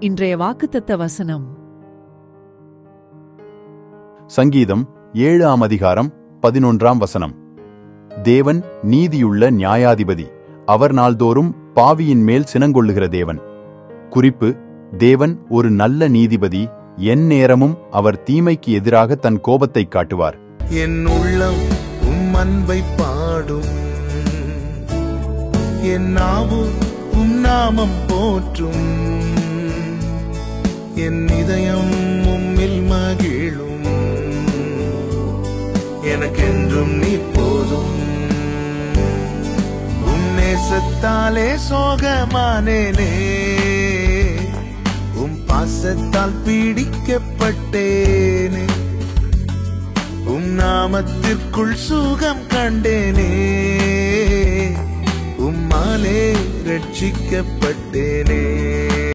இன்றைய வாக்குத்தத்த வசனம் சங்கீதம் ஏழாம் அதிகாரம் பதினொன்றாம் வசனம் தேவன் நீதியுள்ள நியாயாதிபதி அவர் நாள்தோறும் பாவியின் மேல் சினங்கொள்ளுகிற தேவன் குறிப்பு தேவன் ஒரு நல்ல நீதிபதி என் நேரமும் அவர் தீமைக்கு எதிராக தன் கோபத்தைக் காட்டுவார் என் உள்ளம் உம் அன்பை பாடும் என் நாவு உம் நாமம் போற்றும் என் இதயம் உம்மில் மகிழும் எனக்கென்றும் நீ போதும் உம் நேசத்தாலே சோகமானேனே உம் பாசத்தால் பீடிக்கப்பட்டேனே உம் நாமத்திற்குள் சுகம் கண்டேனே உம்மாலே ரட்சிக்கப்பட்டேனே